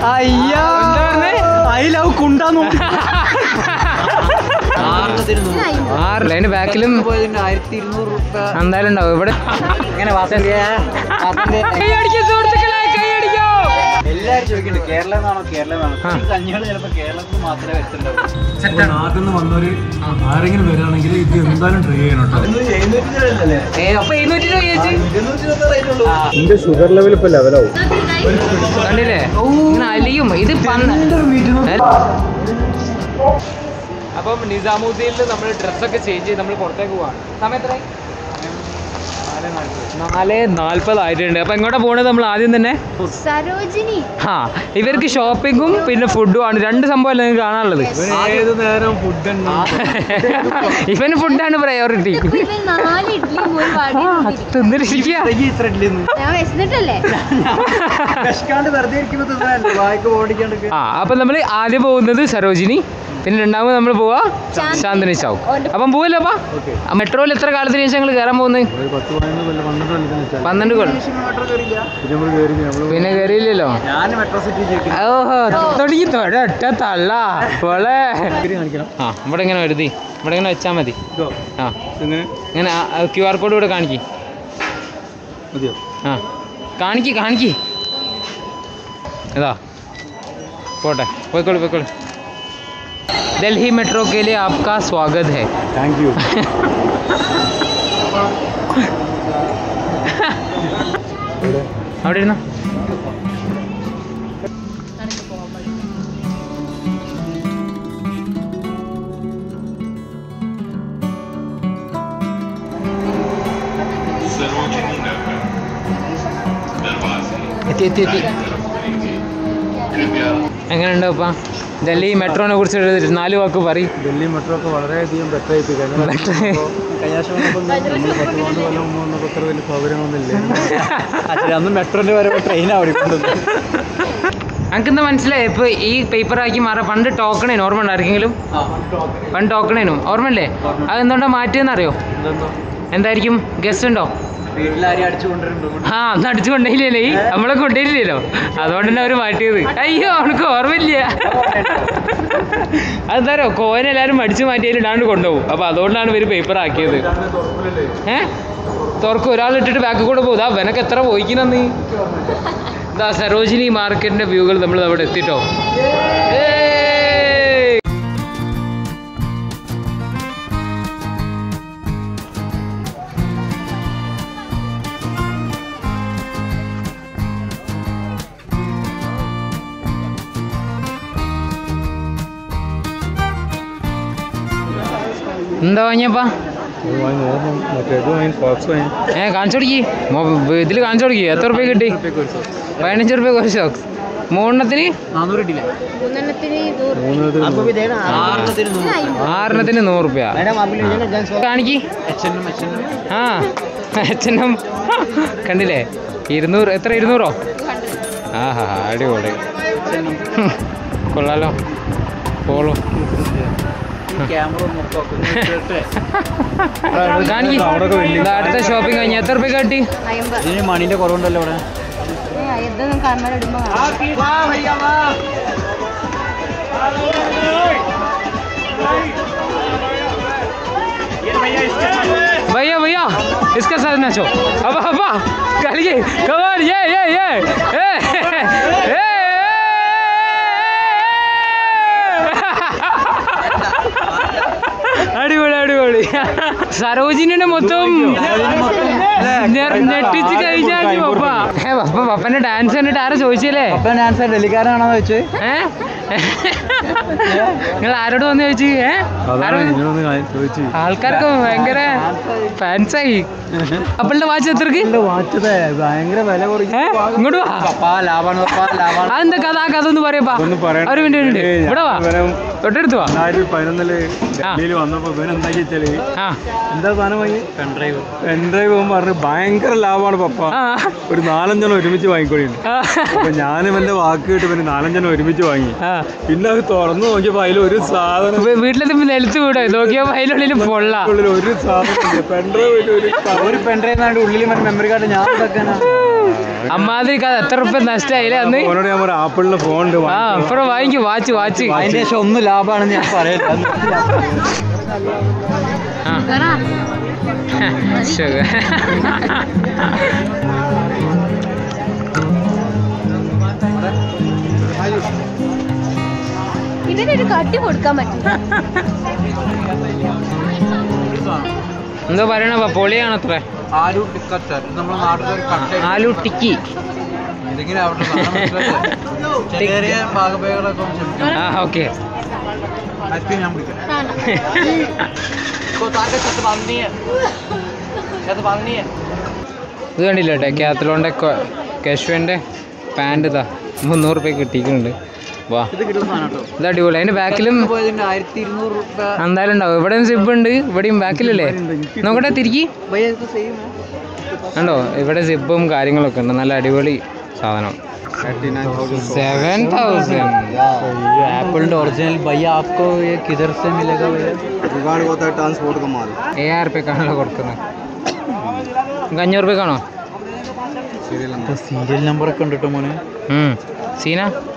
അയ്യാ എന്താ പറഞ്ഞേ? ഐ ലവ് കുണ്ടാന്ന് ആറില്ല അതിന്റെ ബാക്കിലും ആയിരത്തി ഇരുന്നൂറ് രൂപ എന്തായാലും ഉണ്ടാവും ഇവിടെ ഇങ്ങനെ വാസന്തിയെ കൈയടിക്കോ സുഹൃത്തുക്കളെ കൈയടിക്കോ എല്ലാരും ചോദിക്കുന്നുണ്ട് കേരളം എന്നാണോ കേരളം എന്നാണോ ആ. ഈ കഞ്ഞികൾ ചിലപ്പോ കേരളത്തിൽ മാത്രമേ വരുത്തുണ്ടാവും നാട്ടിൽ നിന്ന് വന്നവര് ആരെങ്കിലും വരികയാണെങ്കിൽ ഇത് എന്തായാലും ട്രൈ ചെയ്യണം കേട്ടോ ഏ അപ്പൊ എഴുന്നൂറ്റി രൂപ ചേച്ചി എന്റെ ഷുഗർ ലെവൽ ഇപ്പൊ ലെവലാവും കണ്ടില്ലേ ഇങ്ങനെ അലിയും ഇത് പന്ന് അപ്പം നിസാമുദ്ദീനിൽ നമ്മൾ ഡ്രസ്സൊക്കെ ചേഞ്ച് ചെയ്ത് നമ്മൾ പുറത്തേക്ക് പോവാണ് സമയം എത്ര നാല് നാല്പതായിട്ടുണ്ട് അപ്പൊ എങ്ങോട്ടാ പോണത് നമ്മൾ ആദ്യം തന്നെ സരോജിനി ആ ഇവർക്ക് ഷോപ്പിങ്ങും പിന്നെ ഫുഡും ആണ് രണ്ട് സംഭവമല്ലേ നിങ്ങൾക്ക് കാണാനുള്ളത് ഏത് നേരം ഫുഡ് ഇവന് ഫുഡാണ് പ്രയോറിറ്റി ഇപ്പൊ ഇവൻ നാല് ഇഡ്ഡലിയും ഒരു വടയും തിന്നിരിക്കും. തിന്നിരിക്കുക ഞാൻ വിശന്നിട്ടല്ലേ വിശക്കാണ്ട് വെറുതെ ഇരിക്കുമ്പോ തിന്നല്ലേ വായിക്ക് ഓടിക്കാണ്ട് ആ അപ്പം നമ്മൾ ആദ്യം പോകുന്നത് സരോജിനി പിന്നെ രണ്ടാമത് നമ്മൾ പോവാ ശാന്തിനി ചൗക്ക് അപ്പം പോവല്ലോ അപ്പാ മെട്രോയിൽ എത്ര കാലത്തിന് ശേഷം ഞങ്ങൾ കയറാൻ പോകുന്നത് ഒരു പത്ത് പതിനൊന്ന് കൊല്ലം പന്ത്രണ്ട് കൊല്ലത്തിന് വെച്ചാൽ പന്ത്രണ്ട് കൊല്ലം മെട്രോ കയറില്ല പിന്നെ നമ്മൾ കയറി നമ്മള് പിന്നെ കയറിയില്ലല്ലോ ഞാൻ മെട്രോ സിറ്റി ചോദിക്കുന്നു ഓഹോ തുടങ്ങി തൊടട്ട തള്ള പോളെ കാണിക്കണം ആ ഇവിടെ ഇങ്ങനെ വരുതി ഇവിടെ ഇങ്ങനെ വെച്ചാൽ മതി ഇതോ ആ ഇങ്ങനെ ഇങ്ങനെ ക്യു ആർ കോഡ് ഇവിടെ കാണിക്ക് മതിയോ ആ കാണിക്ക് കാണിക്ക് ഇതാ പോട്ടെ പോയിക്കോളൂ പോയിക്കോളൂ ഡൽഹി മെട്രോ के लिए आपका स्वागत है താങ്ക് യു അവിടെ ഇരുന്നോ എത്തി എത്തി എത്തി എങ്ങനെയുണ്ട് അപ്പ ഡൽഹി മെട്രോനെ കുറിച്ച് ഒരു നാല് വാക്ക് പറയും ഡൽഹി മെട്രോ ഒക്കെ വളരെയധികം ബെറ്റർ ആയി പോയി കഴിഞ്ഞ Better. കഴിഞ്ഞ വർഷം വന്നപ്പോൾ നമ്മൾ പത്ത് പന്ത്രണ്ട് കൊല്ലം മുമ്പ് വന്നപ്പോൾ അത്ര വലിയ സൗകര്യങ്ങളൊന്നുമില്ല അച്ഛൻ അന്ന് മെട്രോന്റെ വരെ ട്രെയിനാണ് ഓടിക്കൊണ്ടത് എനിക്ക് എന്താ മനസ്സിലായി ഇപ്പൊ ഈ പേപ്പർ ആക്കി മാറാം പണ്ട് ടോക്കണേനു ഓർമ്മ ഉണ്ടോ ആർക്കെങ്കിലും പണ്ട് ടോക്കണേനു ഓർമ്മല്ലേ അത് എന്തുകൊണ്ടാ മാറ്റിയെന്ന് അറിയോ എന്തായിരിക്കും ഗസ്റ്റ് ഉണ്ടോ വീട്ടിലാരും അടിച്ചു കൊണ്ടിരുന്നു ആ അന്ന് അടിച്ചു കൊണ്ടേയില്ലേ നമ്മളെ കൊണ്ടേയില്ലല്ലോ അതുകൊണ്ട് തന്നെ അവര് മാറ്റിയത് അയ്യോ അവനക്ക് ഓർമ്മയില്ല അതെന്താരോ കോയിൻ എല്ലാരും അടിച്ചു മാറ്റിയതിൽ ഇടാണ്ട് കൊണ്ടുപോകും അപ്പൊ അതുകൊണ്ടാണ് ഇവര് പേപ്പർ ആക്കിയത് ഏ തുറക്കും ഒരാൾ ഇട്ടിട്ട് ബാക്കിൽ കൂടെ പോകും ആ വെനക്ക് എത്ര പോയിക്കുന്ന ഇതാ സരോജിനി മാർക്കറ്റിന്റെ വ്യൂകൾ നമ്മൾ അവിടെ എത്തിട്ടോ ഏയ്! എന്താ വാങ്ങിയപ്പാ വാങ്ങി ഓർമ്മ മറ്റേ ഇത് വാങ്ങി സോക്സ് വാങ്ങി ഏ കാണിച്ചു കൊടുക്കി ഇതിൽ കാണിച്ചു കൊടുക്കി എത്ര റുപ്യ കിട്ടി പതിനഞ്ച് റുപ്യ കുറച്ച് സോക്സ് മൂന്നെണ്ണത്തിന് നാനൂറ് കിട്ടില്ല മൂന്നെണ്ണത്തിന് നൂറ് മൂന്ന് ഇതിൽ അപ്പൊ ഇതേടാ ആറെണ്ണത്തിന് നൂറ് ആറെണ്ണത്തിന് നൂറ് റുപ്യ മേഡം അഭിനയിച്ചാൽ ഞാൻ കാണിക്കി എച്ചെണ്ണം എച്ചെണ്ണം ആ അച്ഛനും കണ്ടില്ലേ ഇരുന്നൂറ് എത്ര ഇരുന്നൂറോ ആഹാ അടിപൊളി ഹും, കൊള്ളാലോ പോളോ ക്യാമറ നോക്കാം കാണിക്കി അവിടെയൊക്കെ വലിയ ഇതാ അടുത്ത ഷോപ്പിംഗ് കഴിഞ്ഞ എത്ര റുപ്യ കാട്ടി ഇതിന് മണീന്റെ കുറവുണ്ടല്ലോ ഇവിടെ ഇതൊന്നും കമ്മൽ ഇടുമ്പോ കാണാം. भैया भैया इसके साथ नाचो अब अब करिए कमान ये ये ये ए, ए, അടിപൊളി അടിപൊളി സരോജിനിയുടെ മൊത്തം ഞെ- ഞെട്ടിച്ച് കഴിഞ്ഞാൽ പപ്പ ഏ, പപ്പ പപ്പന്റെ ഡാൻസ് കണ്ടിട്ട് ആരാ ചോദിച്ചില്ലേ അപ്പൊ ഡാൻസ് ഡൽഹിക്കാരാണോ ചോദിച്ചത് ഏ നിങ്ങൾ ആരോട് വന്ന് ചോദിച്ചു ഏ അതാണ് ആരോട് നിങ്ങളൊന്ന് കാ- ചോദിച്ചു ആൾക്കാർക്ക് ഭയങ്കര ഫാൻസായി അപ്പളുടെ വാച്ച് എത്രക്ക് വാച്ചതേ ഭയങ്കര വില കുറയ്ക്കും ഏ ഇങ്ങോട്ട് വാ പപ്പാ ലാഭാണ് പപ്പാ ലാഭാണ് അതെന്താ കഥ ആ കഥ ഒന്ന് പറയപ്പാ അതൊന്നും പറയണ്ട. ഒരു മിനിറ്റ് മിനിറ്റ് ഏയ്, ഇവിടെ വാ വരാം. തൊട്ടടുത്ത് വാ രണ്ടായിരത്തി പതിനൊന്നില് ഡൽഹിയിൽ വന്നപ്പോ ഇവൻ എന്താക്കി വെച്ചാല് ആ എന്താ സാധനം വാങ്ങി പെൺഡ്രൈവ് പെൻഡ്രൈവ് പോകുമ്പോൾ പറഞ്ഞു ഭയങ്കര ലാഭമാണ് പപ്പ ആ ഒരു നാലഞ്ചെണ്ണം ഒരുമിച്ച് വാങ്ങിക്കൊടിയുണ്ട് ആ. അപ്പൊ ഞാനും എന്റെ വാക്ക് കേട്ട് പിന്നെ നാലഞ്ചെണ്ണം ഒരുമിച്ച് വാങ്ങി ആ. പിന്നെ അത് തുറന്നു നോക്കിയപ്പോ അതിൽ ഒരു സാധനം വീ- വീട്ടിലെത്തുമ്പോ നിലത്ത് വീടോ നോക്കിയപ്പോ അതിനുള്ളിൽ പൊള്ള ഉള്ളിൽ ഒരു സാധനം പെൺഡ്രൈവ് ഒരു ഒരു പെൺഡ്രൈവ് ഉള്ളിൽ മറ്റേ മെമ്മറി കാർഡ് ഞാൻ ഇതൊക്കെയാണ് അമ്മാതിരി കഥ എത്ര റുപ്യ നഷ്ടമായില്ലേ അന്ന് ഫോണോട് ഞാൻ പറയാം ആപ്പിളിന്റെ ഫോൺ ഉണ്ട് ആ ഇപ്പഴും വാങ്ങിക്കും വാച്ച് വാച്ച് അതിന്റെ ശേഷം ഒന്നും ലാഭമാണെന്ന് ഞാൻ പറയില്ല ആ പറ. sugar. ഇതിനൊരു കട്ടി കൊടുക്കാൻ പറ്റും എന്തോ പറയണ പൊളിയാണ് അത്ര ആലു ടിക്കറ്റ് നമ്മുടെ നാട്ടിലൊരു കട്ട ആലു ടിക്കി എന്തെങ്കിലും അവിടെ ചെറിയ ചെറിയ ഭാഗഭേദങ്ങളൊക്കെ ഒന്ന് ക്ഷമിക്കണം ആ ഓക്കെ ഐസ്ക്രീം ഞാൻ പിടിക്കാം ഇത് കണ്ടില്ല കേട്ടോ കാത്തലോണിൻ്റെ കശുവിൻ്റെ പാൻറ് ഇതാ മുന്നൂറ് റുപ്യ കിട്ടിയിട്ടുണ്ട് വാ ഇത് കിട്ടുന്ന സാധനം കേട്ടോ ഇത് അടിപൊളി അതിൻ്റെ ബാക്കിലും പോയതിന്റെ ആയിരത്തി ഇരുന്നൂറ് രൂപ എന്തായാലും ഉണ്ടാവും ഇവിടെയും സിബ് ഉണ്ട് ഇവിടെയും ബാക്കിലല്ലേ നോക്കട്ടെ തിരിക്കി ഭയ്യ ഇത് സെയിം കണ്ടോ ഇവിടെ സിബും കാര്യങ്ങളൊക്കെ ഉണ്ട് നല്ല അടിപൊളി സാധനം സെവൻ തൗസൻഡ് एप्पल ओरिजिनल भैया आपको ये किधर से मिलेगा भैया जुगाड़ होता है ट्रांसपोर्ट का माल ഏഴായിരം റുപ്യക്കാണല്ലോ കൊടുക്കുന്നത് നിങ്ങൾക്ക് അഞ്ഞൂറ് റുപ്യക്കാണോ സീരിയൽ നമ്പർ ഒക്കെ ഉണ്ട് കേട്ടോ മോനെ ഉം. സീന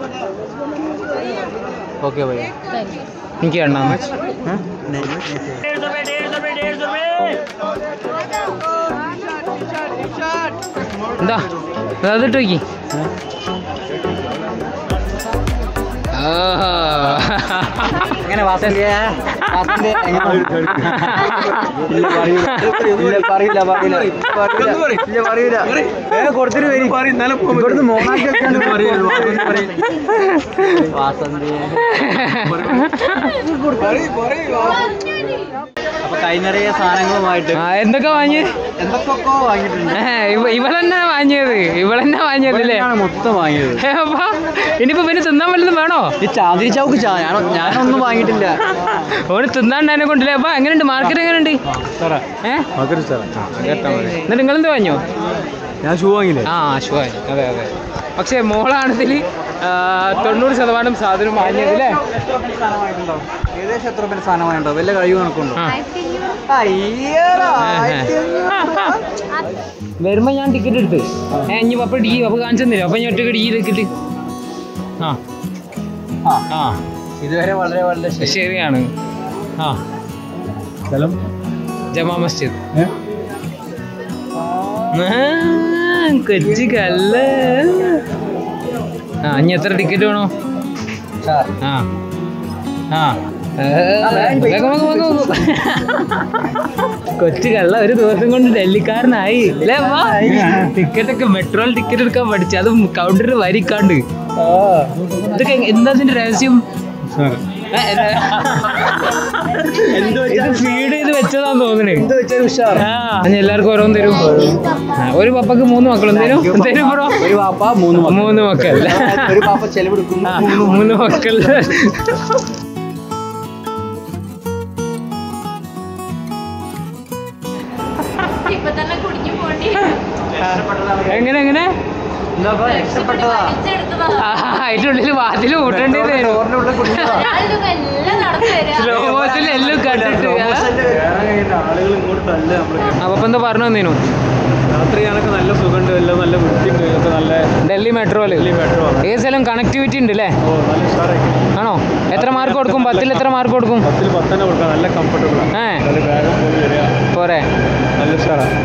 ഓക്കെ ഭയ്യ എനിക്ക് രണ്ടാമത് എന്താ അതിട്ട് നോക്കി എങ്ങനെ വാസന്തിയെ വാസന്തിയെ എങ്ങനെ ഇല്ല പറയൂല ഇല്ല പറയില്ല പറയില്ല ഇല്ല പറയൂല വേഗം കൊടുത്തിട്ട് വരി ഇവിടുന്ന് മോണാക്കി വെക്കാണ്ട് വാസന്തിയെ അപ്പൊ കൈ നിറയെ സാധനങ്ങളുമായിട്ട് ആ, എന്തൊക്കെ വാങ്ങി എന്തൊക്കെയൊക്കെ വാങ്ങിയിട്ടുണ്ട് ഇവളെന്നാ വാങ്ങിയത് ഇവളെന്നാ വാങ്ങിയത് അല്ലേ ഇവനാണ് മൊത്തം വാങ്ങിയത് ഏ, അപ്പാ, ഇനിയിപ്പോ പിന്നെ തിന്നാൻ വല്ലതും വേണോ ഈ ചാന്ദിനി ചൗക്ക് ചാ ഞാൻ ഞാനൊന്നും വാങ്ങിയിട്ടില്ല ഓന് തിന്നാണ്ടതിനെ കൊണ്ടില്ലേ അപ്പൊ എങ്ങനെയുണ്ട് മാർക്കറ്റ് എങ്ങനെയുണ്ട് ഏഹ് മധുര സ്ഥലം എന്നിട്ട് നിങ്ങളെന്ത് വാങ്ങിയോ ഞാൻ ഷൂ വാങ്ങിയില്ലേ ആ ഷുവായി അതെ അതെ പക്ഷേ മോളാണിതിൽ തൊണ്ണൂറ് ശതമാനം സാധനം വാങ്ങിയത് അല്ലേ ഏകദേശം എത്ര രൂപ സാധനം വാങ്ങിട്ടോ വല്ല കഴിവ് കണക്കുണ്ടോ ആ. അയ്യടാ വരുമ്പോ ഞാൻ ടിക്കറ്റ് എടുത്ത് ഏ ഇനി പപ്പ ഡി പപ്പ കാണിച്ചു തന്നില്ല അപ്പൊ ഞാൻ ഒറ്റക്ക് ഡി ടിക്കറ്റ് ആ ആ ഇതുവരെ വളരെ വളരെ ശരി. ശരിയാണ് ആ സ്ഥലം ജമാ മസ്ജിദ് ആ, കൊച്ചു കല്ല ആ ഇനി എത്ര ടിക്കറ്റ് വേണോ സാർ ആ ആ ഏ, വേഗം, വേഗം, വേഗം, വേഗം. കൊച്ചു കള്ള ഒരു ദിവസം കൊണ്ട് ഡൽഹിക്കാരനായി അല്ലേ ടിക്കറ്റ് ഒക്കെ മെട്രോയിൽ ടിക്കറ്റ് എടുക്കാൻ പഠിച്ചു അത് കൗണ്ടറിൽ വരിക്കാണ്ട് ഇതൊക്കെ എന്താ ഇതിന്റെ രഹസ്യം ഏ, എന്താ? ഇത് ഫീഡ് ചെയ്ത് വെച്ചതാന്ന് തോന്നണേ ആ ഞാൻ എല്ലാവർക്കും ഓരോന്ന് തരും ആ, ഒരു പപ്പക്ക് മൂന്ന് മക്കളും തരും തരും ബ്രോ ഒരു പാപ്പ മൂന്ന് മക്കൾ. മൂന്ന് മക്കൾ ഒരു പാപ്പ ചെലവെടുക്കുന്നു ആ, മൂന്ന് മക്കൾ ഇപ്പൊ തന്നെ കുടിഞ്ഞു പോണ്ടി എങ്ങനെ എങ്ങനെ എന്താ ഇപ്പൊ രക്ഷപ്പെട്ടതാ വലിച്ചെടുത്തതാ ആ, അതിന്റെ ഉള്ളിൽ വാതിൽ കൂട്ടേണ്ടി വരും ഡോറിന്റെ ഉള്ളിൽ കുടുങ്ങിയതാ. ഞാനിതൊക്കെ എല്ലാം നടന്നു വരാം സ്ലോ മോഷനിൽ എല്ലാം കണ്ടിട്ട് ആളുകൾ ഇങ്ങോട്ട് തല്ല നമ്മള് അപ്പൊ എന്താ പറഞ്ഞു തന്നീനു രാത്രി ഞാനൊക്കെ നല്ല സുഖമുണ്ട് എല്ലാം നല്ല വൃത്തിയുണ്ട് ഒക്കെ നല്ല ഡൽഹി മെട്രോയില് ഡൽഹി മെട്രോ ഏത് സ്ഥലം കണക്ടിവിറ്റി ഉണ്ട് അല്ലേ ഓ നല്ല ഉഷാറാക്കി ആണോ എത്ര മാർക്ക് കൊടുക്കും പത്തിൽ എത്ര മാർക്ക് കൊടുക്കും പത്തിൽ പത്തന്നെ കൊടുക്കാം നല്ല കംഫർട്ടബിൾ ആണ് ഏ നല്ല വേഗം പോയി വരിക പോരെ നല്ല ഉഷാറാണ്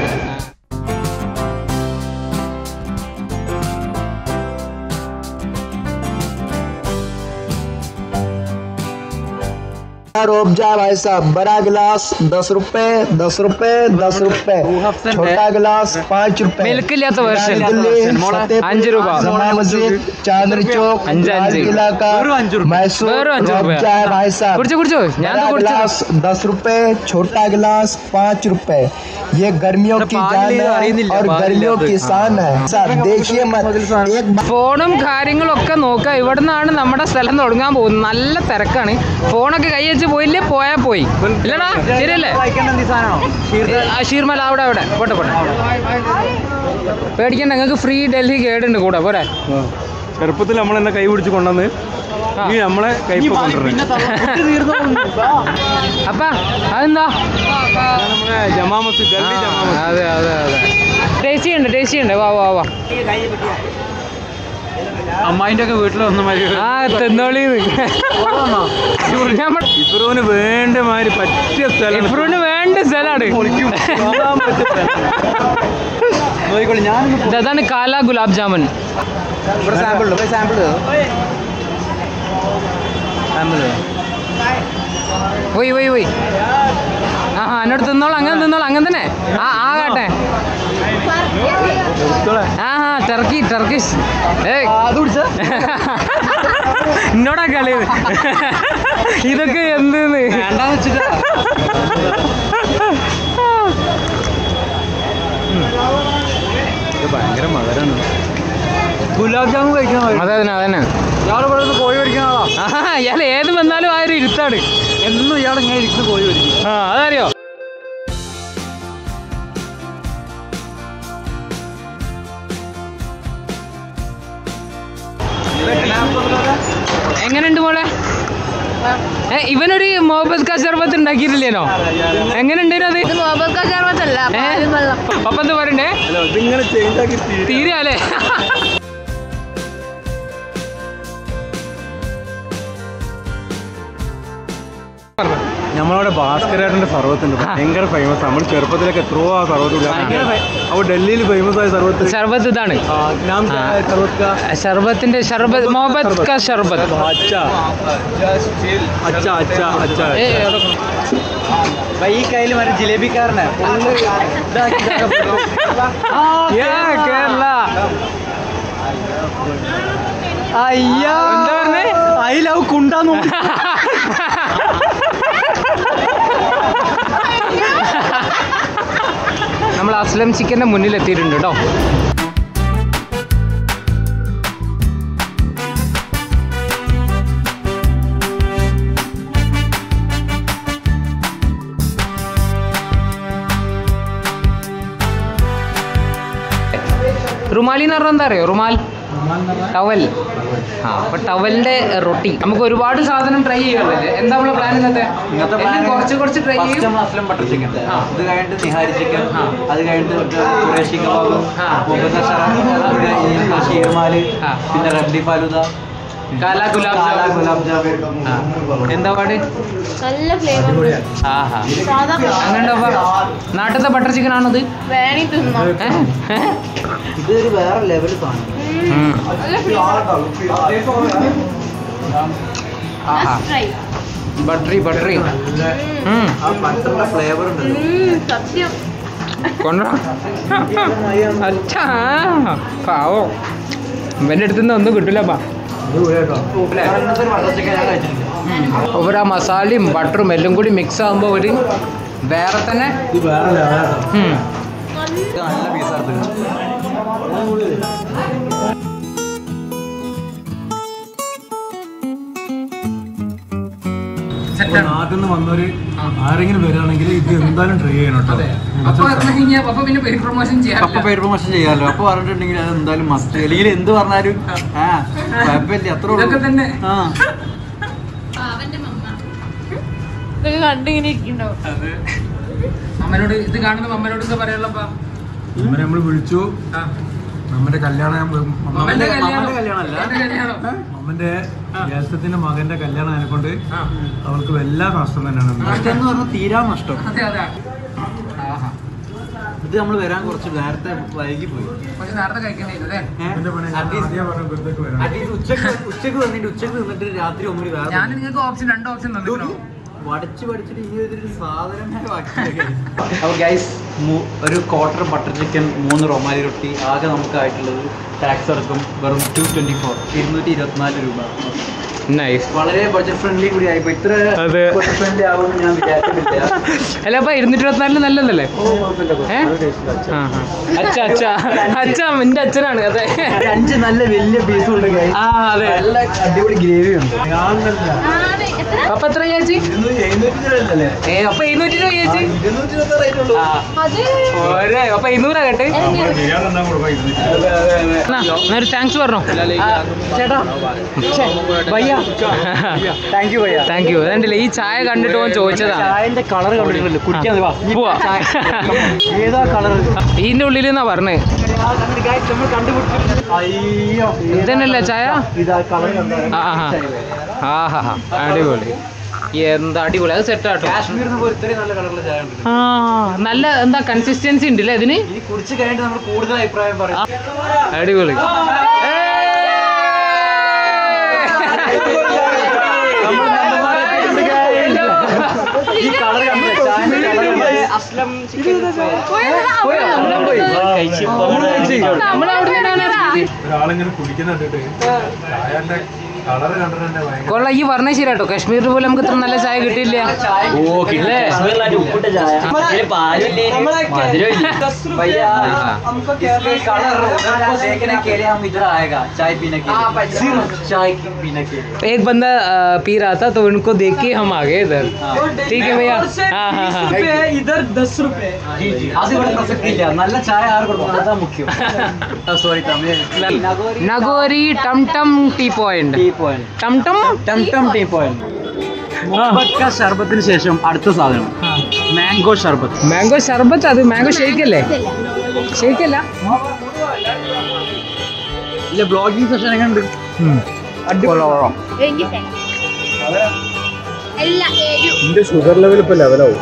रोब जा भाई साहब बड़ा गिलास दस रुपए दस रुपए दस रुपए छोटा गिलास पाँच रुपए മിൽക്ക് ഇല്ലാത്ത വേർഷൻ दिल्ली അഞ്ച് രൂപ जमा मस्जिद चांदनी चौक अंज- लाल अंज। किला का वेरू अंज रुपए। मैसूर वेरू अंज रूह रुपए। अफ़ज़ा है भाई साहब കുടിച്ചോ കുടിച്ചോ ഞാൻ बड़ा കുടിച്ചത് गिलास दस रुपए छोटा गिलास पाँच रुपए ये गर्मियों की पागल जान ये है नहीं और पागल गर्मियों ये की शान है साहब देखिए मत एक बार ഫോണും കാര്യങ്ങളും ഒക്കെ നോക്കുക ഇവിടെ നിന്നാണ് നമ്മുടെ സ്ഥലം തുടങ്ങാൻ പോകുന്നത് നല്ല തിരക്കാണ് ഫോണൊക്കെ കൈ വെച്ച് പോയില്ലേ പോയാൽ പോയി ഇല്ലടാ ശരിയല്ലേ വായിക്കേണ്ട എന്ത് സാധനമാണോ ആ ഷീർമല അവിടെ അവിടെ പോട്ടെ പോട്ടെ പേടിക്കണ്ട നിങ്ങൾക്ക് ഫ്രീ ഡൽഹി ഗൈഡ് ഉണ്ട് കൂടെ പോരെ ചെറുപ്പത്തിൽ നമ്മൾ എന്നെ കൈ പിടിച്ച് കൊണ്ടുവന്ന് ആ. നീ നമ്മളെ കൈപ്പ് കൊണ്ടുവരണം അപ്പ അതെന്താ നമ്മുടെ ജമാ മസ്ജിദ് ഡൽഹി ജമാ ആ, മസ്ജിദ് അതെ അതെ അതെ ടേസ്റ്റ് ചെയ്യണ്ട ടേസ്റ്റ് ചെയ്യണ്ട വാ വാ വാ അമ്മായിന്റെ ഒക്കെ വീട്ടിൽ വന്ന മാതിരി ആ തിന്നോളീന്ന് നമ്മൾ ഇഫ്രൂന് വേണ്ട മാതിരി പറ്റിയ സ്ഥലം എഫ്രൂന് വേണ്ട സ്ഥലമാണ് നോക്കിക്കോളി ഞാനൊന്ന് ഇത് അതാണ് കാല ഗുലാബ് ജാമുൻ ഇവിടെ സാമ്പിൾ ഉണ്ട് സാമ്പിൾ സാമ്പിൾ പോയി പോയി പോയി ആ ആ എന്നോട് തിന്നോളാം അങ്ങനെ തിന്നോളാം അങ്ങനെ തന്നെ ആ ആ കാട്ടെ ആ ആ ടർക്കി ടർക്കിഷ് ഏയ് അത് കുടിച്ചാ എന്നോടാ കളി ഇതൊക്കെ എന്തെന്ന് വേണ്ടാന്ന് വെച്ചിട്ടാ ഇത് ഭയങ്കര മധുരമാണ് ഗുലാബ് ജാമുൻ കഴിക്കാൻ അതെ അതന്നെ അതന്നെ ഇയാൾ ഇവിടെ നിന്ന് കോഴി മേടിക്കുന്ന ആളാ ആ ഇയാൾ ഏത് വന്നാലും ആ ഒരു ഇരുത്താണ് എന്നും ഇയാൾ ഇങ്ങനെ ഇരിക്കുന്ന കോഴി മേടിക്കും ആ അതറിയോ എങ്ങനെയുണ്ട് മോളെ ഏ, ഇവനൊരു മോഹബത് കാ ശർബത്ത് ഉണ്ടാക്കിയിട്ടില്ലേനോ എങ്ങനെയുണ്ടേനോ അത് ഇത് മുഹബത്ത് കാ ശർബത്തല്ല ഏ? പാലും വെള്ളം പപ്പ എന്താ പറയണ്ടേ അല്ല ഇതിങ്ങനെ ചേഞ്ച് ആക്കി തീരെ അല്ലേ നമ്മളവിടെ ഭാസ്കരേട്ടന്റെ സർവത്തുണ്ട് ഭയങ്കര ഫേമസ് നമ്മൾ ചെറുപ്പത്തിലൊക്കെ എത്രയോ ആ സർവത്ത് കുടിക്കാൻ അപ്പോൾ ഡൽഹിയിൽ ഫേമസ് ആയ സർവത്ത് ശർബത്ത് ഇതാണ് ആ, നാം ആ. സർവത്ത് കാ ശർബത്തിന്റെ ശർബത്ത് മോഹബത്ത് കാ ശർബത്ത് അച്ഛ അച്ഛ അച്ഛ അച്ഛ ഏ, ഈ കയ്യിൽ മറ്റേ ജിലേബിക്കാരനെ യാ, കേരള അയ്യാ എന്താ പറഞ്ഞേ? ഐ ലവ് കുണ്ടാന്നു നമ്മൾ അസ്ലം ചിക്കന്റെ മുന്നിൽ എത്തിയിട്ടുണ്ട് കേട്ടോ റുമാലി എന്ന് പറഞ്ഞാൽ എന്താ അറിയോ റുമാൽ ടവൽ ആ അപ്പൊ ടവലിന്റെ റൊട്ടി നമുക്ക് ഒരുപാട് സാധനം ട്രൈ ചെയ്യാറില്ലേ എന്താ നമ്മളെ പ്ലാൻ ഇന്നത്തെ ഇന്നത്തെ എല്ലാം plan കുറച്ച് കുറച്ച് ട്രൈ ഫസ്റ്റ് ചെയ്യും നമ്മൾ അസ്ലം ബട്ടർ ചിക്കൻ ആ. ഇത് കഴിഞ്ഞിട്ട് നിഹാരി ചിക്കൻ ആ. അത് കഴിഞ്ഞിട്ട് ഖുറേഷി കബാബ് ആ. മുഹമ്മദ് ഷറ ഷീർമാല് ആ. പിന്നെ റബ്ഡി ഫാലുദ കാല ഗുലാബ് കാല ജാമുൻ. ഗുലാബ് ജാമുൻ ആ. എന്താ പാട് നല്ല ഫ്ലേവർ ആഹാ സാധാ അങ്ങനെയുണ്ടോ നാട്ടിലത്തെ ബട്ടർ ചിക്കൻ ആണത് വേണി തിന്നോ ഇതൊരു വേറെ ലെവൽ സാധനം നല്ല ഫ്ലേവർ ട്രൈ ബട്ടറി ബട്ടറി ആ ബട്ടറിന്റെ ഫ്ലേവർ ഉണ്ട് സത്യം കൊണ്ടോ അച്ഛാ പാവോ ഇവന്റെ അടുത്തുനിന്ന് ഒന്നും കിട്ടില്ലപ്പാ ഇങ്ങനത്തെ ഒരു ബട്ടർ ചിക്കൻ ഞാൻ കഴിച്ചിട്ടുണ്ട് ഒരു ആ മസാലയും ബട്ടറും എല്ലാം കൂടി മിക്സ് ആകുമ്പോൾ ഒരു വേറെ തന്നെ ഇത് വേറെ ലെവലാണ് ഉം. ഇത് നല്ല പീസാണ് നാട്ടിൽ നിന്ന് വന്നവര് ആരെങ്കിലും വരികയാണെങ്കിൽ ഇത് എന്തായാലും ട്രൈ ചെയ്യണം കേട്ടോ അപ്പൊ അത് കഴിഞ്ഞാ- അപ്പൊ പിന്നെ പെയ്ഡ് പ്രൊമോഷൻ അപ്പൊ ചെയ്യാറില്ല പേര് പ്രൊമോഷൻ ചെയ്യാമല്ലോ അപ്പൊ പറഞ്ഞിട്ടുണ്ടെങ്കിൽ അത് എന്തായാലും മസ്റ്റ് അല്ലെങ്കിൽ എന്ത് പറഞ്ഞാലും ആ കുഴപ്പമില്ല അത്ര ഇതൊക്കെ തന്നെ ആ അവന്റെ മമ്മ ഇതൊക്കെ കണ്ടിങ്ങനെ ഇരിക്കണ്ടാവും അമ്മനോട് ഇത് കാണുന്ന അമ്മനോട് എന്താ പറയാനുള്ളപ്പാ ഇവരെ നമ്മൾ വിളിച്ചു നമ്മുടെ കല്യാണം മമ്മന്റെ കല്യാണം മമ്മന്റെ കല്യാണമല്ല. മമ്മന്റെ കല്യാണം മമ്മന്റെ ജ്യേഷ്ഠത്തിന്റെ മകന്റെ കല്യാണം അതിനെക്കൊണ്ട് അവൾക്ക് എല്ലാ നഷ്ടം തന്നെയാണ് നഷ്ടം എന്ന് പറഞ്ഞാൽ തീരാ നഷ്ടം അതെ അതെ ആഹാ ഇത് നമ്മൾ വരാൻ കുറച്ച് നേരത്തെ വൈകി പോയി പക്ഷെ നേരത്തെ കഴിക്കണ്ടേ അല്ലേ ഏ? എന്റെ പണി At least- ആദ്യം പറഞ്ഞ വെറുതെ വരാം at least ഉച്ചക്ക് ഉച്ചക്ക് വന്നിട്ട് ഉച്ചക്ക് നിന്നിട്ട് രാത്രി ഒന്നുകൂടി വേറെ ഞാൻ നിങ്ങൾക്ക് ഓപ്ഷൻ രണ്ട് ഓപ്ഷൻ തന്നിട്ടുണ്ടോ വടച്ച് പഠിച്ചിട്ട് ഇനി ഇതൊരു സാധനമായി ബാക്കി അപ്പോൾ ഗൈസ് ഒരു ക്വാർട്ടർ ബട്ടർ ചിക്കൻ മൂന്ന് റൊമാലി റൊട്ടി ആകെ നമുക്കായിട്ടുള്ളത് ടാക്സ് അടക്കം വെറും ടു ട്വന്റി ഫോർ ഇരുന്നൂറ്റി ഇരുപത്തിനാല് രൂപ നൈസ് വളരെ ബഡ്ജറ്റ് ഫ്രണ്ട്ലി കൂടി ആയിപ്പോ ഇത്ര അതെ. ബഡ്ജറ്റ് ഫ്രണ്ട്ലി ആവുമെന്ന് ഞാൻ വിചാരിച്ചിട്ടില്ല അല്ല അപ്പൊ ഇരുന്നൂറ്റി ഇരുപത്തിനാലില് നല്ലതല്ലേ ഓ, കുഴപ്പമില്ല, ഏ? നല്ല taste ഉണ്ട്. ആ, ആ. അച്ഛ അച്ഛ അച്ഛ എന്റെ അച്ഛനാണ് അതെ ഒരു അഞ്ച് നല്ല വലിയ പീസും ഉണ്ട് guys. ആ അതെ നല്ല അടിപൊളി ഗ്രേവി ഉണ്ട് ആണ് എത്ര അപ്പൊ എത്ര ചേച്ചി ഏ അപ്പൊ ഇരുന്നൂറ്റി രൂപ ചേച്ചി ആ അത് ഒരേ അപ്പൊ ഇരുന്നൂറാ കേട്ടെ ബിരിയാണി എന്നാ കൊടുക്കാം ഇരുന്നിട്ട് ഒരു താങ്ക്സ് പറഞ്ഞോ ആ, ചേട്ടാ ഛെ, ഭയ്യ താങ്ക് യു ഭയ്യ താങ്ക് യു കണ്ടില്ലേ ഈ ചായ കണ്ടിട്ട് ഓൻ ചോദിച്ചതാണ് ചായന്റെ കളർ കണ്ടിട്ടില്ലല്ലോ കുടിക്കാൻ വാ പോവാ ഏതാ കളർ ഇതിന്റെ ഉള്ളിൽ എന്നാ പറഞ്ഞേ നമ്മൾ കണ്ടുപിടിച്ചു അയ്യോ ഇതന്നെയല്ലേ ചായ ഇതാ കളർ ആ ആ ആ ഹാ അടിപൊളി എന്താ അടിപൊളി അത് സെറ്റ് ആട്ടോ കാശ്മീരിൽ നിന്ന് പോയി ഇത്രയും നല്ല കളറുള്ള ചായ ഉണ്ട് ആ നല്ല എന്താ കൺസിസ്റ്റൻസി ഉണ്ടല്ലേ ഇതിന് ഇനി കുടിച്ച് കഴിഞ്ഞിട്ട് നമ്മൾ കൂടുതൽ അഭിപ്രായം പറയാം അടിപൊളി നമ്മൾ നന്ദന്മാരെ എത്തിയിട്ടുണ്ട് guys. ഈ കളർ കണ്ടില്ലേ ചായന്റെ കളർ അസ്ലം പോയോ അസ്ലം പോയി നമ്മള് കഴിച്ച്. ഒരാളിങ്ങനെ കുടിക്കുന്ന കണ്ടിട്ട് ചായന്റെ കളറ് കണ്ടിട്ട് തന്നെ ഭയങ്കര കൊള്ള ഈ പറഞ്ഞ ശരിയാട്ടോ കാശ്മീരിൽ പോലും നമുക്ക് ഇത്ര നല്ല ചായ കിട്ടിയില്ല ഓ ഇല്ലേ? भैया इसके कलर को देखने के लिए हम इधर आएगा चाय पीने के लिए सिर्फ चाय पीने के लिए एक बंदा अ, पी रहा था तो उनको देख के हम आ गए इधर ठीक है भैया हाँ हाँ हाँ इधर दस रुपए जी जी അത് ഇവിടെ പ്രസക്തിയില്ല നല്ല ചായ ആർ കൊടുക്കണം അതാ മുഖ്യം സോറി തമിഴ് നഗോരി ടം ടം ടീ പോയിന്റ് ടീ പോയിന്റ് ടം ടം ടം ടം ടീ പോയിന്റ് മുഹബത്ത് ശർബത്തിന് ശേഷം അടുത്ത സാധനം മാംഗോ ശർബത്ത് മാംഗോ ശർബത്ത് അത് മാംഗോ ഷേക്ക് അല്ലേ ഷേക്ക് അല്ല ഇല്ല ബ്ലോഗിംഗ് സെഷൻ എങ്ങനെയുണ്ട് എല്ലാ ഏഴു എന്റെ ഷുഗർ ലെവൽ ഇപ്പൊ ലെവലാവും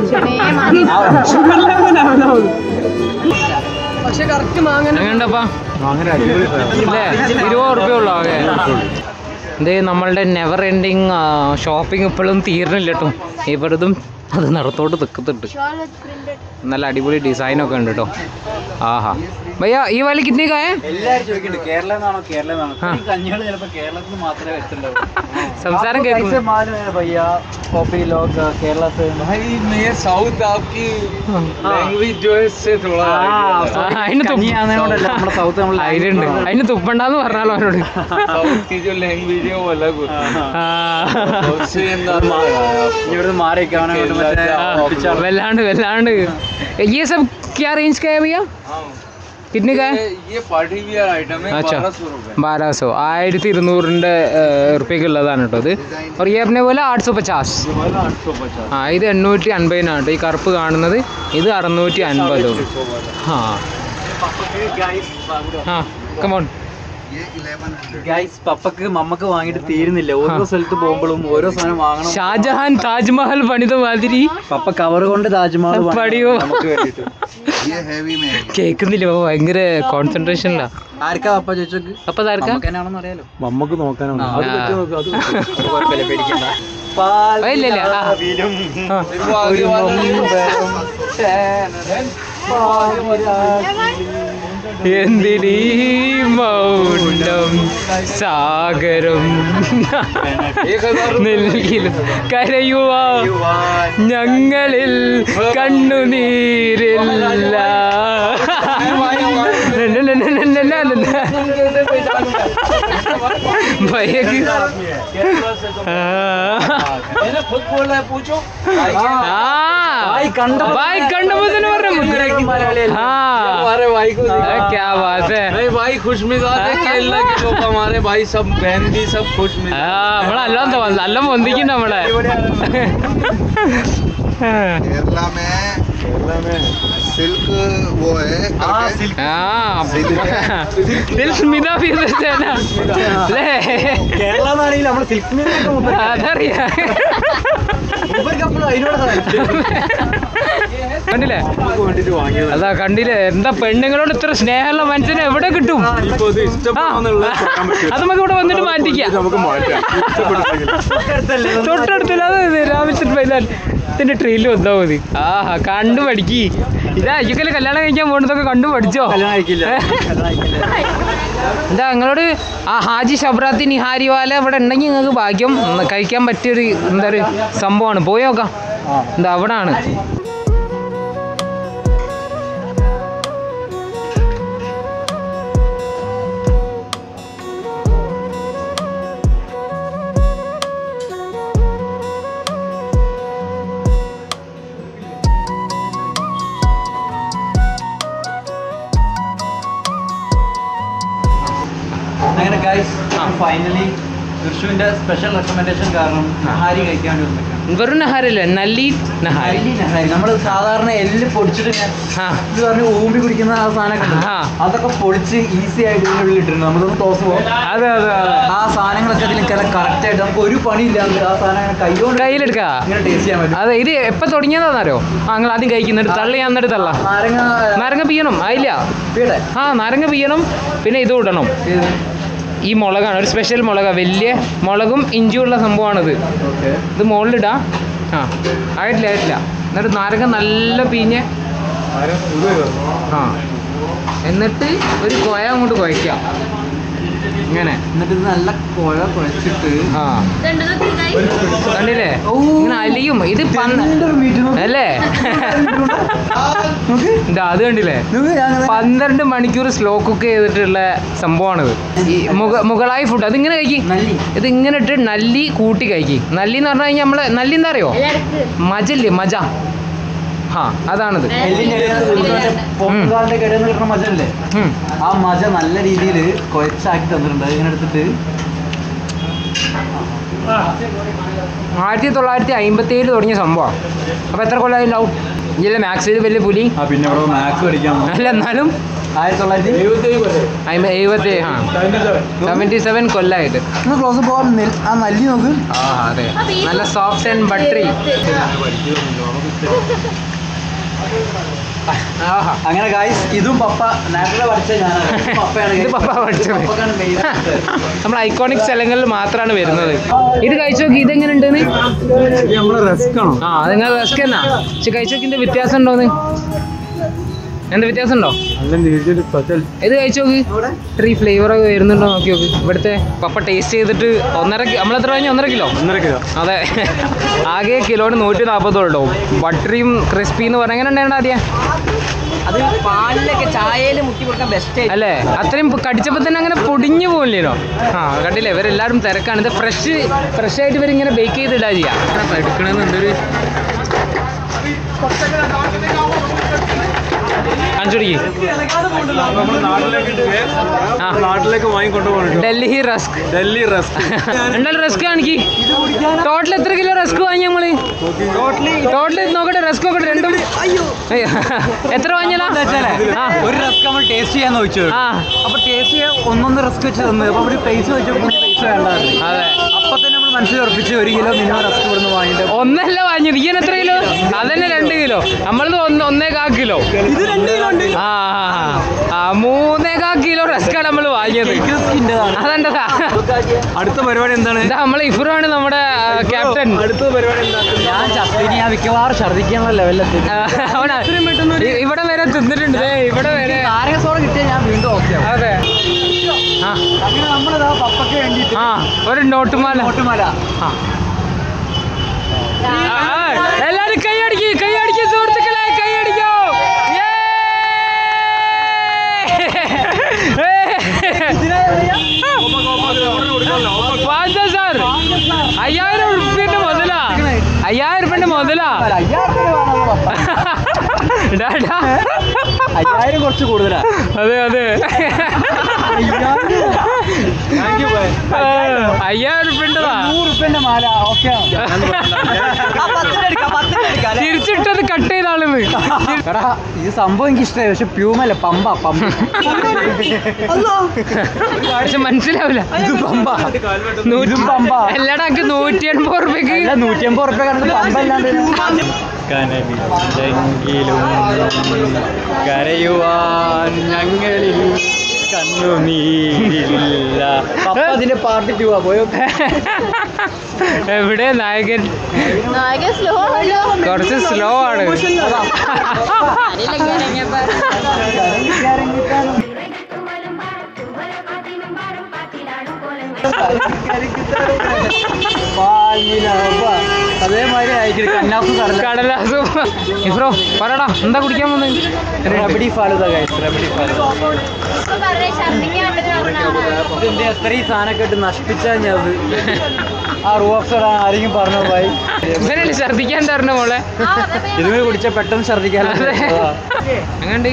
എങ്ങനെയുണ്ടപ്പാ അങ്ങനെ അടിപൊളി സാധനം. ഇല്ലേ ഇരുപത് ഉറുപ്പ്യ ഉള്ളു ആകെ ഇത് നമ്മളുടെ നെവർ എൻഡിങ് ഷോപ്പിംഗ് ഇപ്പോഴും തീർന്നില്ല കേട്ടോ ഇവരതും അത് നടത്തോട്ട് നിൽക്കുന്നുണ്ട് നല്ല അടിപൊളി ഡിസൈനൊക്കെ ഉണ്ട് കേട്ടോ ആഹാ ഭയ്യ ഈ വാലി കിतने का है എല്ലാരും ചോദിക്കുന്നുണ്ട് കേരള എന്നാണോ കേരള എന്നാണോ ആ. ഈ കഞ്ഞികൾ ചിലപ്പോ കേരളത്തിൽ നിന്ന് മാത്രമേ വെച്ചിട്ടുണ്ടാവും സംസാരം आपको കേൾക്കും कैसे मालूम है भैया कॉपी लोग केरला से भाई मैं साउथ आपकी लैंग्वेज जो है इससे थोड़ा ആ, അതിന് തുപ്പ- കഞ്ഞിയാണെന്നുകൊണ്ടല്ല നമ്മുടെ സൗത്ത് നമ്മൾ അതിലുണ്ട് അതിന് തുപ്പണ്ടാന്ന് പറഞ്ഞാലോ അവനോട് साउथ की जो लैंग्वेज है वो अलग होती है ആ. उससे अंदर ഇവിടുന്ന് മാറിയൊക്കെ അവനെ കൊണ്ട് മറ്റേ ആ, ഒപ്പിച്ചാ- വല്ലാണ്ട് വല്ലാണ്ട് ये सब क्या रेंज का है भैया कितने का है ये पार्टी वियर आइटम है अच्छा बारह सौ रुपए बारह सौ ആയിരത്തി ഇരുന്നൂറിൻ്റെ റുപ്യക്ക് ഉള്ളതാണ് കേട്ടോ ഇത് और ये अपने പോലെ ആठ सौ पचास आठ सौ पचास ആ ഇത് എണ്ണൂറ്റി അൻപതിനാണ് കേട്ടോ ഈ കറുപ്പ് കാണുന്നത് ഇത് അറുന്നൂറ്റി അൻപതും ആ ആ കമോൺ ഗൈസ് പപ്പക്ക് മമ്മക്ക് വാങ്ങിയിട്ട് തീരുന്നില്ല ഓരോ സ്ഥലത്ത് പോകുമ്പോഴും ഓരോ സാധനം വാങ്ങണം ഷാജഹാൻ താജ്മഹൽ പണിത മാതിരി പപ്പ കവർ കൊണ്ട് താജ്മഹൽ വാങ്ങി പടിയോ നമുക്ക് വേണ്ടിയിട്ട് കേൾക്കുന്നില്ല ഇപ്പൊ ഭയങ്കര കോൺസെൻട്രേഷനിലാ ആർക്കാ പപ്പ ചോദിച്ചോക്ക് അപ്പൊ അതാർക്കാ നമുക്ക് തന്നെയാണെന്ന് അറിയാലോ നമുക്ക് നോക്കാനാണ് ആ. അത് പറ്റുമോ നോക്ക്, അത് പറ്റും. കുഴപ്പമില്ല പേടിക്കണ്ട ആ, ഇല്ല, ഇല്ല. ആ. പാൽവിലും ആ. वो आगे वाला नहीं മുമ്പും ചേനൻ എന്തിനീ മൗനം സാഗരം एक हजार നെല്ലിലും കരയുവാ ഞങ്ങളിൽ കണ്ണുനീരില്ല ഭയക്ക് मैंने खुद बोल रहा है पूछो ഭായ് കണ്ടു ഭായ് കണ്ടപ്പോ തന്നെ പറഞ്ഞു ആ हमारे भाई को अरे क्या बात है नहीं भाई खुश मिजाज है केरला के लोग हमारे भाई सब बहन भी सब खुश ആ मिजाज നമ്മളെല്ലാം തോ- നല്ല പൊന്തിക്കും നമ്മളെ केरला में केरला में सिल्क वो है करके ആ ദിൽ സ്മിത ഫീസേന അല്ലേ കേരള എന്നാണെങ്കിൽ നമ്മുടെ സിൽക്ക് അതറിയാ കണ്ടില്ലേ വേണ്ടിട്ട് വാങ്ങിയത് അതാ കണ്ടില്ലേ എന്താ പെണ്ണുങ്ങളോട് ഇത്ര സ്നേഹമുള്ള മനുഷ്യനെ എവിടെ കിട്ടും ഇപ്പൊ ഇത് ആ, ഇഷ്ടപ്പെടാന്നുള്ളത് പറയാൻ പറ്റില്ല. അത് നമുക്ക് ഇവിടെ വന്നിട്ട് മാറ്റിക്കാം ഇത് നമുക്ക് മാറ്റാം ഇഷ്ടപ്പെട്ടില്ലെങ്കിൽ തൊട്ടടുത്തില്ല അത് രാവിലത്തെ പൈതാൽ ഇതിന്റെ ട്രെയിനിൽ വന്നാ മതി ആഹാ കണ്ടു പഠിക്കി ഇതാ അയ്യൊക്കെ കല്യാണം കഴിക്കാൻ പോകുന്നതൊക്കെ കണ്ടു പഠിച്ചോ കല്യാണം കഴിക്കില്ല കല്യാണം കഴിക്കില്ല എന്താ നിങ്ങളോട് ആ ഹാജി ഷബ്രാത്തി നിഹാരി വാല ഇവിടെ ഉണ്ടെങ്കിൽ നിങ്ങൾക്ക് ഭാഗ്യം ഉം, കഴിക്കാൻ പറ്റിയൊരു എന്താ ഒരു സംഭവമാണ് പോയി നോക്കാം എന്താ അവിടെ ആണ് അങ്ങനെ ഗൈസ് ഫൈനലി വിഷുവിന്റെ സ്പെഷ്യൽ റെക്കമെൻഡേഷൻ കാരണം നഹാരി കഴിക്കാൻ വേണ്ടി വന്നേക്കാണ് വെറും നഹാരല്ലേ നല്ലി നഹാരി നല്ലി നഹാരി നമ്മൾ സാധാരണ എല്ല് പൊടിച്ചിട്ട് ഞാൻ ആ ഇത് പറഞ്ഞ് ഊമ്പി കുടിക്കുന്ന ആ സാധനമൊക്കെ ആ. അതൊക്കെ പൊടിച്ച് ഈസി ആയിട്ട് ഇതിൻ്റെ ഉള്ളിൽ ഇട്ടിട്ടുണ്ട് നമ്മളൊന്ന് ടോസ് പോകും അതെ അതെ അതെ ആ സാധനങ്ങളൊക്കെ അതിൽ കറക്റ്റ് ആയിട്ട് നമുക്ക് ഒരു പണിയില്ലാണ്ട് ആ സാധനം കൈകൊണ്ട് കയ്യിലെടുക്കാ ഇങ്ങനെ ടേസ്റ്റ് ചെയ്യാൻ പറ്റും അതെ ഇത് എപ്പോൾ തുടങ്ങിയതാണെന്നറിയോ ആ നിങ്ങൾ ആദ്യം കഴിക്കുന്നിട്ട് തള്ളി എന്നിട്ട് തള്ള നാരങ്ങ നാരങ്ങ പിയ്യണം ആയില്ല ഇവിടെ ആ നാരങ്ങ പിയ്യണം പിന്നെ ഇത് ഇടണം ഈ മുളകാണ് ഒരു സ്പെഷ്യൽ മുളകാ വലിയ മുളകും ഇഞ്ചിയുള്ള സംഭവമാണിത് ഓക്കെ ഇത് മുകളിലിടാ ആ ആയിട്ടില്ല ആയിട്ടില്ല എന്നിട്ട് നാരങ്ങ നല്ല പിഞ്ഞ് ആ എന്നിട്ട് ഒരു കൊയ അങ്ങോട്ട് കുഴയ്ക്കാം ഇങ്ങനെ എന്നിട്ട് ഇത് നല്ല കുഴ കുഴച്ചിട്ട് ആ ഇതുണ്ട് നോക്കി കൈ. കണ്ടില്ലേ ഇങ്ങനെ അലിയും ഇത് പന്ത അല്ലേ ഇതാ അത് കണ്ടില്ലേ പന്ത്രണ്ട് മണിക്കൂർ സ്ലോ കുക്ക് ചെയ്തിട്ടുള്ള സംഭവമാണിത് ഈ മുഗ മുകളായി ഫുഡ് അതിങ്ങനെ കഴിക്കും നല്ലി ഇത് ഇങ്ങനെ ഇട്ട് നല്ലി കൂട്ടി കഴിക്കും നല്ലി എന്ന് പറഞ്ഞു കഴിഞ്ഞാൽ നമ്മള് നല്ലി എന്താ അറിയോ എല്ലായിടത്തും മജല്ലേ മജ ആ അതാണിത് എല്ലിന്റെ ഇടയിൽ നിന്ന് മറ്റേ പൊങ്കാലിന്റെ ഇടയിൽ നിന്ന് കിട്ടുന്ന മജല്ലേ ഉം. ആ മജ നല്ല രീതിയിൽ കുഴച്ചാക്കി തന്നിട്ടുണ്ട് അത് ഇങ്ങനെ എടുത്തിട്ട് ആയിരത്തി തൊള്ളായിരത്തി അമ്പത്തി ഏഴ് തുടങ്ങിയ സംഭവമാണ് അപ്പോൾ എത്ര കൊല്ലമായി ഉണ്ടാവും ഇല്ല മാക്സിൽ വലിയ പുലി ആ പിന്നെ ഇവിടെ മാക്സ് പഠിക്കാൻ അല്ല എന്നാലും ആയിരത്തി തൊള്ളായിരത്തി അമ്പ- എഴുപത്തി ആ സെവൻറ്റി സെവൻ കൊല്ലമായിട്ട് ക്ലോസ് പോകാൻ ആ നല്ലി നോക്ക് ആ അതെ നല്ല സോഫ്റ്റ് ആൻഡ് ബട്ടറി ആഹാ അങ്ങനെ ഗായ്സ് ഇതും പപ്പ നാച്ചുറൽ പഠിച്ച ഞാനാണ് ഇത് പപ്പയാണ് ഇത് പപ്പ പഠിച്ചത്. പപ്പക്കാണ് മെയിൻ നമ്മൾ ഐക്കോണിക് സ്ഥലങ്ങളിൽ മാത്രമാണ് വരുന്നത് ഇത് കഴിച്ചു നോക്കി ഇതെങ്ങനെ ഉണ്ടെന്ന് നമ്മളെ റെസ്ക് ആണോ ആ നിങ്ങൾ റസ്ക് എന്നാ പക്ഷെ കഴിച്ചു നോക്കിന്റെ വ്യത്യാസം ഉണ്ടോന്ന് എന്താ വ്യത്യാസം ഉണ്ടോ അല്ലെങ്കിൽ സ്പെഷ്യൽ ഇത് കഴിച്ചു നോക്ക് ഇത്ര ഈ ഫ്ലേവർ ഒക്കെ വരുന്നുണ്ടോ നോക്കി നോക്ക് ഇവിടുത്തെ പപ്പ ടേസ്റ്റ് ചെയ്തിട്ട് ഒന്നര കി- നമ്മളെത്ര കഴിഞ്ഞു ഒന്നര കിലോ ഒന്നര കിലോ അതെ ആകെ കിലോന് നൂറ്റി നാൽപ്പതോളൂ ബട്ടറിയും ക്രിസ്പി എന്ന് പറഞ്ഞാൽ എങ്ങനെ ഉണ്ടായിരുന്നു ആദ്യം അത് പാലിലൊക്കെ ചായയിൽ മുക്കി കൊടുക്കാൻ ബെസ്റ്റ് അല്ലേ അത്രയും കടിച്ചപ്പോൾ തന്നെ അങ്ങനെ പൊടിഞ്ഞു പോകില്ലേനോ ആ കണ്ടില്ലേ ഇവരെല്ലാവരും തിരക്കാണ് ഇത് ഫ്രഷ് ഫ്രഷ് ആയിട്ട് ഇവരിങ്ങനെ ബേക്ക് ചെയ്തിടാ ചെയ്യാം എടുക്കണമെന്നുണ്ടൊരു കാണിച്ചുടിക്ക് നമ്മുടെ നാട്ടിലേക്ക് ആ. നാട്ടിലേക്ക് വാങ്ങിക്കൊണ്ടു പോകുന്നുണ്ട് ഡൽഹി റസ്ക് ഡൽഹി റെസ്ക് എന്തായാലും റസ്ക് കാണിക്ക് ടോട്ടൽ എത്ര കിലോ റസ്ക് വാങ്ങി നമ്മള് ടോട്ടൽ നോക്കട്ടെ റസ്ക് നോക്കട്ടെ രണ്ടും അയ്യോ എത്ര വാങ്ങിയതാ ആ ഒരു റസ്ക് നമ്മൾ ടേസ്റ്റ് ചെയ്യാൻ ചോദിച്ചു ആ അപ്പൊ ടേസ്റ്റ് ചെയ്യാൻ ഒന്നൊന്ന് റസ്ക് വെച്ച് തന്നു അപ്പൊ അവര് പൈസ വെച്ചപ്പോൾ പൈസ വേണ്ടായിരുന്നു അതെ അപ്പൊ തന്നെ നമ്മൾ മനസ്സിൽ ഉറപ്പിച്ച് ഒരു കിലോ മിനിമം റസ്ക് ഇവിടുന്ന് വാങ്ങിയിട്ട് ഒന്നല്ല വാങ്ങിയത് ഈയൻ എത്ര കിലോ അതന്നെ രണ്ട് കിലോ നമ്മളത് ഒന്ന് ഒന്നേകാ കിലോ ഇത് രണ്ട് കിലോ ഉണ്ട് ആ ആ, ആ മൂന്നേകാ കിലോ റസ്ക്കാണ് നമ്മൾ വാങ്ങിയത് അതെന്താ അടുത്ത പരിപാടി എന്താണ് ഇതാ നമ്മളെ ഇഫ്രാണ് നമ്മുടെ ക്യാപ്റ്റൻ അടുത്ത പരിപാടി എന്താണ് ഞാൻ ചത്തിനി ഞാൻ മിക്കവാറും ഛർദ്ദിക്കാനുള്ള ലെവലിലെത്തി അവനാ ഇ- ഇവിടെ വരെ തിന്നിട്ടുണ്ട് ദേ ഇവിടെ വരെ നാരങ്ങ സോഡ കിട്ടിയാൽ ഞാൻ വീണ്ടും ഓക്കെ ആവും അതെ ആ അങ്ങനെ നമ്മളിതാ പപ്പയ്ക്ക് വേണ്ടിയിട്ട് ആ ഒരു നോട്ടുമാല ഓട്ടുമല ആ. ആ, എല്ലാരും കൈയടിക്ക് കൈയടിക്ക് സുഹൃത്തുക്കളെ കൈയടിക്കോ സാർ അയ്യായിരം ഉറുപ്പ്യന്റെ മുതലാ അയ്യായിരം ഉറുപ്പ്യന്റെ മുതലാ ഡാ, ഡാ. അയ്യായിരം കുറച്ച് കൂടുതലാ അതെ അതെ അയ്യായിരം ഉറുപ്പ്യൻ്റെതാ നൂറ് റുപ്യന്റെ മാല ഓക്കെ തിരിച്ചിട്ടത് കട്ട് ചെയ്ത ആളിന്ന് എടാ ഈ സംഭവം എനിക്ക് ഇഷ്ടമായി പക്ഷെ പ്യൂമല്ല പമ്പ പമ്പ പക്ഷെ മനസ്സിലാവില്ല ഇത് പമ്പ നൂറ്റി ഇതും പമ്പ എല്ലാടാ എനിക്ക് നൂറ്റി എൺപത് റുപ്യക്ക് അല്ല നൂറ്റി അമ്പത് റുപ്യ കണക്ക് പമ്പ അല്ലാണ്ട് കനവില്ലെങ്കിലും കരയുവാൻ ഞങ്ങളിൽ കണ്ണുനീരില്ല പപ്പ അതിന്റെ പാർട്ടി ടൂ ആ പോയോ എവിടെ നായകൻ നായകൻ സ്ലോ ആണല്ലോ കുറച്ച് സ്ലോ ആണ് ആരെങ്കിലും ഇറങ്ങിയപ്പോ അതേമാതിരി ആയിരിക്കും കന്നാസ് കടല കടലാസും ഇഫ്രോ പറടാ എന്താ കുടിക്കാൻ വന്നത് റബഡി ഫാലുത കഴിച്ചു റബഡി ഫാലുത ഇപ്പൊ പറഞ്ഞ ഛർദിക്കാൻ പറ്റുന്ന ഇതിന്റെ എത്രയും സാധനമൊക്കെ ഇട്ട് നശിപ്പിച്ചാ ഞാൻ അത് ആ റൂഫ് ആരെങ്കിലും പറഞ്ഞു പോയി ഇവനല്ലേ ഛർദിക്കാൻ തരണ മോളെ ഇതുമേ കുടിച്ചാൽ പെട്ടെന്ന് ഛർദിക്കാൻ അതെ. എങ്ങണ്ട്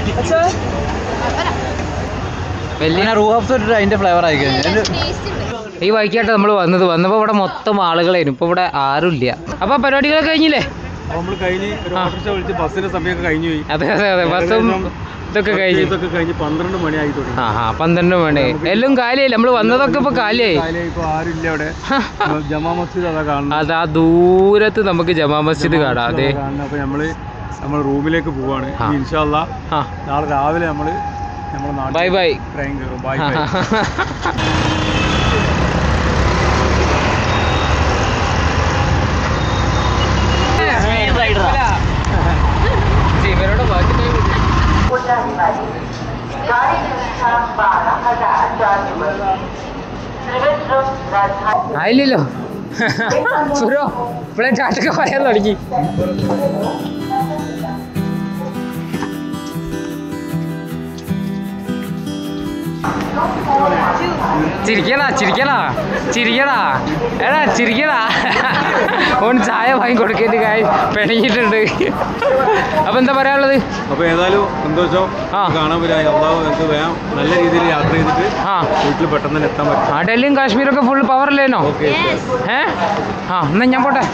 വലിയ വലിയ റൂഫ് ഇട്ടിട്ട് അതിന്റെ ഫ്ലേവർ ആയി കഴിഞ്ഞു ടേസ്റ്റ് ഉണ്ട് ഈ വൈകിട്ടാണ് നമ്മൾ വന്നത് വന്നപ്പോൾ ഇവിടെ മൊത്തം ആളുകളായിരുന്നു ഇപ്പോൾ ഇവിടെ ആരുമില്ല അപ്പോൾ പരിപാടികളൊക്കെ കഴിഞ്ഞില്ലേ അപ്പോൾ നമ്മൾ കഴിഞ്ഞ് ഒരു ആ. ഓട്ടോറിക്ഷ വിളിച്ച് ബസ്സിന്റെ സമയമൊക്കെ കഴിഞ്ഞു പോയി അതെ അതെ അതെ ബസ്സും ഇതൊക്കെ കഴിഞ്ഞു ഇതൊക്കെ കഴിഞ്ഞ് പന്ത്രണ്ട് മണിയായി തുടങ്ങി ആ ആ പന്ത്രണ്ട് മണി എല്ലാം കാലിയായി നമ്മൾ വന്നതൊക്കെ ഇപ്പോൾ കാലിയായി കാലിയായി ഇപ്പോൾ ആരും ഇല്ല അവിടെ ജമാ മസ്ജിദ് അതാ കാണുന്നത് അതാ ദൂരത്ത് നമുക്ക് ജമാ മസ്ജിദ് കാണാം അതെ കാണുന്നത് അപ്പോൾ നമ്മള് നമ്മൾ റൂമിലേക്ക് പോവാണ് ആ. ഇൻഷാല്ല ആ നാളെ രാവിലെ നമ്മൾ നമ്മുടെ നാട്ടിൽ ബൈ ബൈ ട്രെയിൻ കയറും ബൈ ബൈ ഇവരോട് ബാക്കി ആയില്ലല്ലോ സുരോ ഇവിടെ ചാട്ടൊക്കെ പറയാൻ തുടങ്ങി ചിരിക്കടാ ചിരിക്കടാ ചിരിക്കടാ എടാ ചിരിക്കടാ ഓൻ ചായ വാങ്ങി കൊടുക്കേണ്ട കാര്യം പിണങ്ങിയിട്ടുണ്ട് അപ്പൊ എന്താ പറയാനുള്ളത് അപ്പോൾ ഏതായാലും സന്തോഷം ആ. കാണാൻ വരാ അള്ളാഹു നമുക്ക് വേഗം നല്ല രീതിയിൽ യാത്ര ചെയ്തിട്ട് ആ വീട്ടിൽ പെട്ടെന്ന് തന്നെ എത്താൻ പറ്റും ആ ഡൽഹിയും കാശ്മീരൊക്കെ ഫുൾ പവർ അല്ലേനോ ഓക്കെ ഏ ആ എന്നാ ഞാൻ പോട്ടെ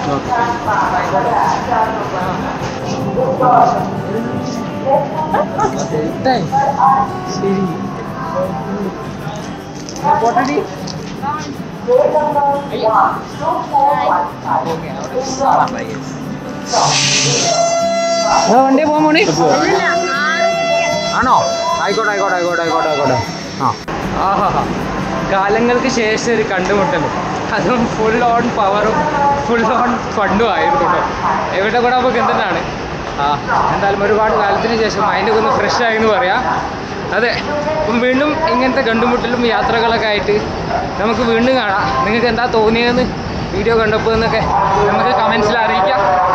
ശരി പോട്ടെടി വണ്ടി പോകാൻ പോണി ആണോ ആയിക്കോട്ടെ ആയിക്കോട്ടെ ആയിക്കോട്ടെ ആയിക്കോട്ടെ ആയിക്കോട്ടെ ആ ആഹാ കാലങ്ങൾക്ക് ശേഷം ഒരു കണ്ടുമുട്ടൽ അതും ഫുൾ ഓൺ പവറും ഫുൾ ഓൺ ഫണ്ടും ആയിരുന്നു കേട്ടോ എവിടെ കൂടെ നമുക്ക് എന്താണ് ആ എന്തായാലും ഒരുപാട് കാലത്തിന് ശേഷം മൈൻഡൊക്കെ ഒന്ന് ഫ്രഷ് ആയി എന്ന് പറയാം അതെ അപ്പം വീണ്ടും ഇങ്ങനത്തെ കണ്ടുമുട്ടലും യാത്രകളൊക്കെ ആയിട്ട് നമുക്ക് വീണ്ടും കാണാം നിങ്ങൾക്ക് എന്താ തോന്നിയതെന്ന് വീഡിയോ കണ്ടപ്പോൾ എന്നൊക്കെ നമുക്ക് കമൻസിൽ അറിയിക്കാം